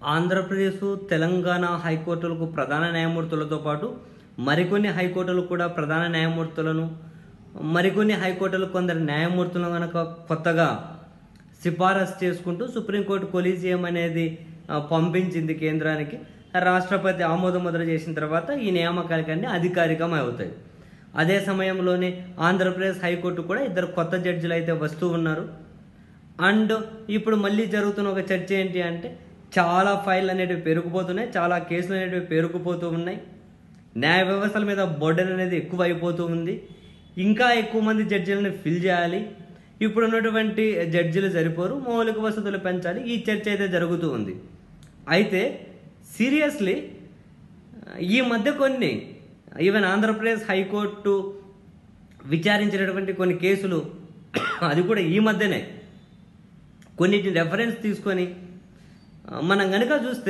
ఆంధ్రప్రదేశ్ తెలంగాణ హైకోర్టులకు ప్రధాన న్యాయమూర్తులతో పాటు మరికొన్ని హైకోర్టులకు కూడా ప్రధాన న్యాయమూర్తులను మరికొన్ని హైకోర్టులకు కొందరు న్యాయమూర్తులను కనుక కొత్తగా సిఫారసు చేసుకుంటూ సుప్రీంకోర్టు కొలీజియం అనేది ఆ, పంపించింది కేంద్రానికి రాష్ట్రపతి ఆమోద ముద్ర చేసిన తర్వాత ఈ నియామకాలకన్నీ అధికారికం అవుతాయి అదే సమయంలోనే ఆంధ్రప్రదేశ్ హైకోర్టు కూడా ఇద్దరు కొత్త జడ్జిలు అయితే వస్తూ ఉన్నారు అండ్ ఇప్పుడు మళ్ళీ జరుగుతున్న ఒక చర్చ ఏంటి అంటే చాలా ఫైల్ అనేటివి పెరిగిపోతున్నాయి చాలా కేసులు అనేటివి పెరిగిపోతూ ఉన్నాయి న్యాయ వ్యవస్థల మీద బర్డెన్ అనేది ఎక్కువ అయిపోతూ ఉంది ఇంకా ఎక్కువ మంది జడ్జిలను ఫిల్ చేయాలి ఇప్పుడు ఉన్నటువంటి జడ్జిలు సరిపోరు మౌలిక వసతులు పెంచాలి ఈ చర్చ అయితే జరుగుతూ ఉంది అయితే సీరియస్లీ ఈ మధ్య కొన్ని ఈవెన్ ఆంధ్రప్రదేశ్ హైకోర్టు విచారించినటువంటి కొన్ని కేసులు అది కూడా ఈ మధ్యనే కొన్నిటిని రెఫరెన్స్ తీసుకొని ఆ, మనం కనుక చూస్తే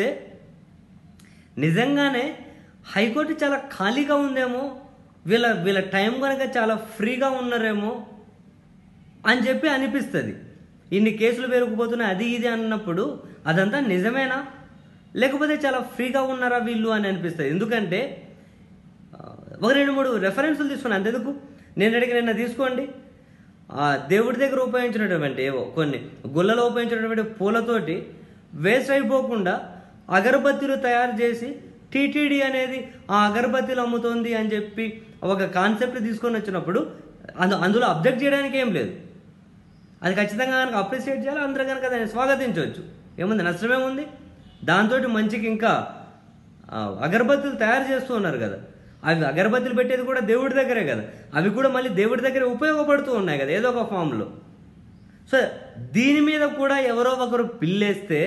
నిజంగానే హైకోర్టు చాలా ఖాళీగా ఉందేమో వీళ్ళ వీళ్ళ టైం కనుక చాలా ఫ్రీగా ఉన్నారేమో అని చెప్పి అనిపిస్తుంది ఇన్ని కేసులు పెరిగిపోతున్నాయి అది ఇది అన్నప్పుడు అదంతా నిజమేనా లేకపోతే చాలా ఫ్రీగా ఉన్నారా వీళ్ళు అని అనిపిస్తుంది ఎందుకంటే ఆ, ఒక రెండు మూడు రెఫరెన్సులు తీసుకున్నాను అంతెందుకు నేను అడిగిన నిన్న తీసుకోండి ఆ దేవుడి దగ్గర ఉపయోగించినటువంటి ఏవో కొన్ని గుళ్ళలో ఉపయోగించినటువంటి పూలతోటి వేస్ట్ అయిపోకుండా అగరబత్తీలు తయారు చేసి టీటీడీ అనేది ఆ అగరబత్తీలు అమ్ముతోంది అని చెప్పి ఒక కాన్సెప్ట్ తీసుకొని వచ్చినప్పుడు అందు అందులో అబ్జెక్ట్ చేయడానికి ఏం లేదు అది ఖచ్చితంగా కనుక అప్రిషియేట్ చేయాలి అందరూ కనుక దాన్ని స్వాగతించవచ్చు ఏముంది నష్టమేముంది దాంతో మంచికి ఇంకా ఆ, అగరబత్తులు తయారు చేస్తూ ఉన్నారు కదా అవి అగరబత్తులు పెట్టేది కూడా దేవుడి దగ్గరే కదా అవి కూడా మళ్ళీ దేవుడి దగ్గరే ఉపయోగపడుతూ ఉన్నాయి కదా ఏదో ఒక ఫామ్లో సో దీని మీద కూడా ఎవరో ఒకరు పిల్లేస్తే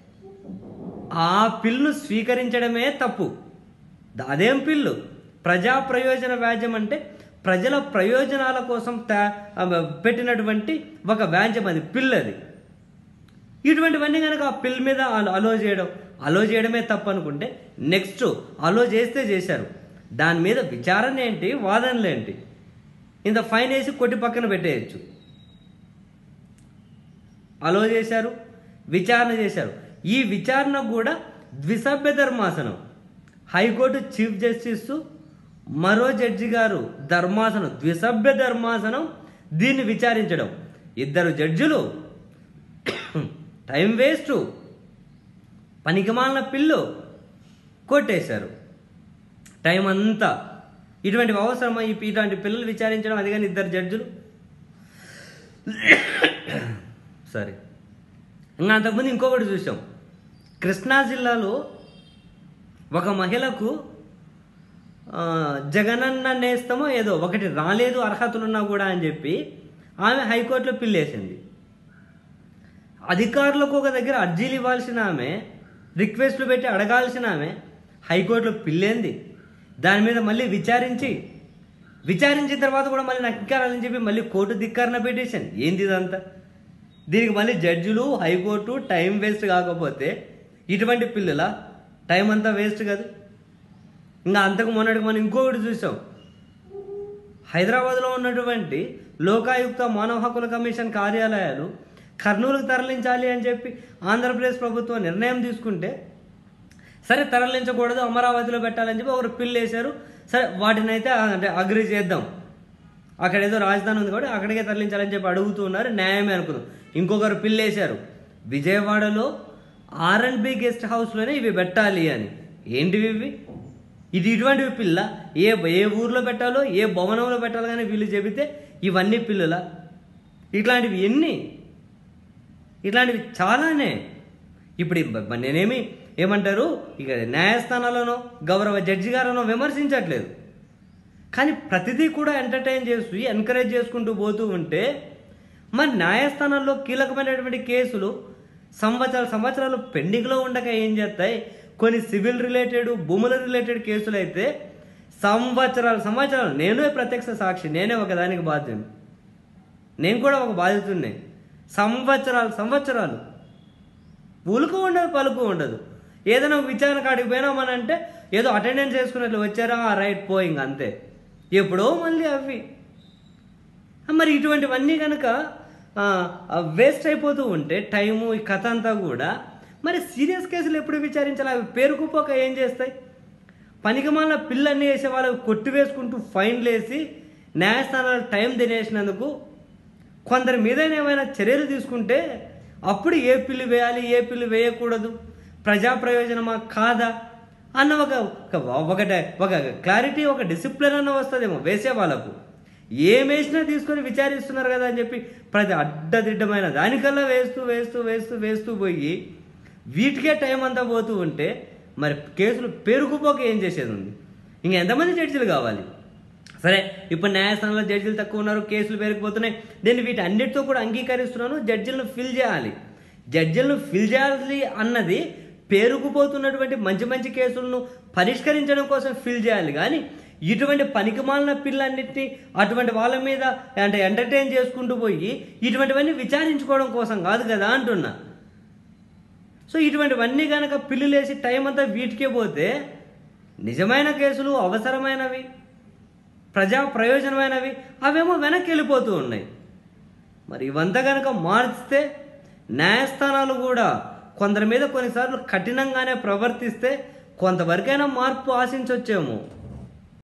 ఆ పిల్లు స్వీకరించడమే తప్పు ద- అదేం పిల్లు ప్రజా ప్రయోజన వ్యాజ్యం అంటే ప్రజల ప్రయోజనాల కోసం తా- ఆ, పెట్టినటువంటి ఒక వ్యాజ్యం అది పిల్ అది ఇటువంటివన్నీ కనుక ఆ పిల్ మీద అలో- అలో చేయడం అలో చేయడమే తప్పు అనుకుంటే నెక్స్ట్ అలో చేస్తే చేశారు దాని మీద విచారణ ఏంటి వాదనలు ఏంటి ఇంత ఫైన్ వేసి కొట్టి పక్కన పెట్టేయచ్చు అలో చేశారు విచారణ చేశారు ఈ విచారణ కూడా ద్విసభ్య ధర్మాసనం హైకోర్టు చీఫ్ జస్టిస్ మరో జడ్జి గారు ధర్మాసనం ద్విసభ్య ధర్మాసనం దీన్ని విచారించడం ఇద్దరు జడ్జిలు టైం వేస్ట్ పనికిమాలిన పిల్లు కొట్టేశారు టైం అంతా ఇటువంటి అవసరమా ఈ ఇటువంటి పిల్లలు విచారించడం అది కానీ ఇద్దరు జడ్జిలు సరే ఇంకా అంతకుముందు ఇంకొకటి చూసాం కృష్ణా జిల్లాలో ఒక మహిళకు ఆ, జగనన్న నేస్తమో ఏదో ఒకటి రాలేదు అర్హతలున్నా కూడా అని చెప్పి ఆమె హైకోర్టులో పిల్లేసింది అధికారులకు ఒక దగ్గర అర్జీలు ఇవ్వాల్సిన ఆమె రిక్వెస్ట్లు పెట్టి అడగాల్సిన ఆమె హైకోర్టులో పిల్లేంది దాని మీద మళ్ళీ విచారించి విచారించిన తర్వాత కూడా మళ్ళీ నాకు ఇంకా రాలని చెప్పి మళ్ళీ కోర్టు ధిక్కారణ పిటిషన్ ఏంది ఇదంతా దీనికి మళ్ళీ జడ్జిలు హైకోర్టు టైం వేస్ట్ కాకపోతే ఇటువంటి పిల్లల టైం అంతా వేస్ట్ కాదు ఇంకా అంతకు మొన్నటికి మనం ఇంకొకటి చూసాం హైదరాబాద్లో ఉన్నటువంటి లోకాయుక్త మానవ హక్కుల కమిషన్ కార్యాలయాలు కర్నూలుకు తరలించాలి అని చెప్పి ఆంధ్రప్రదేశ్ ప్రభుత్వం నిర్ణయం తీసుకుంటే సరే తరలించకూడదు అమరావతిలో పెట్టాలని చెప్పి ఒకరు పిల్లు వేశారు సరే వాటిని అయితే అంటే అగ్రి చేద్దాం అక్కడ ఏదో రాజధాని ఉంది కాబట్టి అక్కడికే తరలించాలని చెప్పి అడుగుతూ ఉన్నారు న్యాయమే అనుకుందాం ఇంకొకరు పిల్లు వేశారు విజయవాడలో ఆర్ అండ్ బి గెస్ట్ హౌస్లోనే ఇవి పెట్టాలి అని ఏంటివి ఇవి ఇది ఇటువంటివి పిల్ల ఏ ఏ ఊర్లో పెట్టాలో ఏ భవనంలో పెట్టాలో కానీ వీళ్ళు చెబితే ఇవన్నీ పిల్లల ఇట్లాంటివి ఎన్ని ఇట్లాంటివి చాలానే ఇప్పుడు ఇబ్బ- బ- నేనేమి ఏమంటారు ఇక న్యాయస్థానాలను గౌరవ జడ్జి గారనో విమర్శించట్లేదు కానీ ప్రతిదీ కూడా ఎంటర్టైన్ చేసి ఎంకరేజ్ చేసుకుంటూ పోతూ ఉంటే మరి న్యాయస్థానాల్లో కీలకమైనటువంటి కేసులు సంవత్సరాలు సంవత్సరాలు పెండింగ్లో ఉండక ఏం చేస్తాయి కొన్ని సివిల్ రిలేటెడ్ భూముల రిలేటెడ్ కేసులు అయితే సంవత్సరాలు సంవత్సరాలు నేనే ప్రత్యక్ష సాక్షి నేనే ఒక దానికి బాధ్యుని నేను కూడా ఒక బాధితున్నే సంవత్సరాలు సంవత్సరాలు ఉలుకు ఉండదు పలుకు ఉండదు ఏదైనా విచారణ కాడికి పోయినామనంటే ఏదో అటెండెన్స్ చేసుకున్నట్లు వచ్చారా ఆ రైట్ పోయింగ్ అంతే ఎప్పుడో మళ్ళీ అవి మరి ఇటువంటివన్నీ కనుక వేస్ట్ అయిపోతూ ఉంటే టైము ఈ కథ అంతా కూడా మరి సీరియస్ కేసులు ఎప్పుడు విచారించాలి అవి పేరుకుపోక ఏం చేస్తాయి పనికిమాల పిల్లన్నీ వేసే వాళ్ళకు కొట్టివేసుకుంటూ ఫైన్లు వేసి న్యాయస్థానాలు టైం తినేసినందుకు కొందరి మీద ఏమైనా చర్యలు తీసుకుంటే అప్పుడు ఏ పిల్లు వేయాలి ఏ పిల్లు వేయకూడదు ప్రజా ప్రయోజనమా కాదా అన్న ఒక ఒక ఒకటే ఒక క్లారిటీ ఒక డిసిప్లిన్ అన్న వస్తుందేమో వేసే వాళ్ళకు ఏం వేసినా తీసుకొని విచారిస్తున్నారు కదా అని చెప్పి ప్రతి అడ్డదిడ్డమైన దానికల్లా వేస్తూ వేస్తూ వేస్తూ వేస్తూ పోయి వీటికే టైం అంతా పోతూ ఉంటే మరి కేసులు పెరుగుపోక ఏం చేసేది ఉంది ఇంక ఎంతమంది జడ్జిలు కావాలి సరే ఇప్పుడు న్యాయస్థానంలో జడ్జిలు తక్కువ ఉన్నారు కేసులు పెరిగిపోతున్నాయి నేను వీటి అన్నిటితో కూడా అంగీకరిస్తున్నాను జడ్జిలను ఫిల్ చేయాలి జడ్జిలను ఫిల్ చేయాలి అన్నది పేరుకుపోతున్నటువంటి మంచి మంచి కేసులను పరిష్కరించడం కోసం ఫిల్ చేయాలి కానీ ఇటువంటి పనికిమాలిన పిల్లన్నిటిని అటువంటి వాళ్ళ మీద అంటే ఎంటర్టైన్ చేసుకుంటూ పోయి ఇటువంటివన్నీ విచారించుకోవడం కోసం కాదు కదా అంటున్నా సో ఇటువంటివన్నీ కనుక పిల్లులేసి టైం అంతా వీటికే పోతే నిజమైన కేసులు అవసరమైనవి ప్రజా ప్రయోజనమైనవి అవేమో వెనక్కి వెళ్ళిపోతూ ఉన్నాయి మరి ఇవంతా కనుక మార్చితే న్యాయస్థానాలు కూడా కొందరి మీద కొన్నిసార్లు కఠినంగానే ప్రవర్తిస్తే కొంతవరకైనా మార్పు ఆశించవచ్చేమో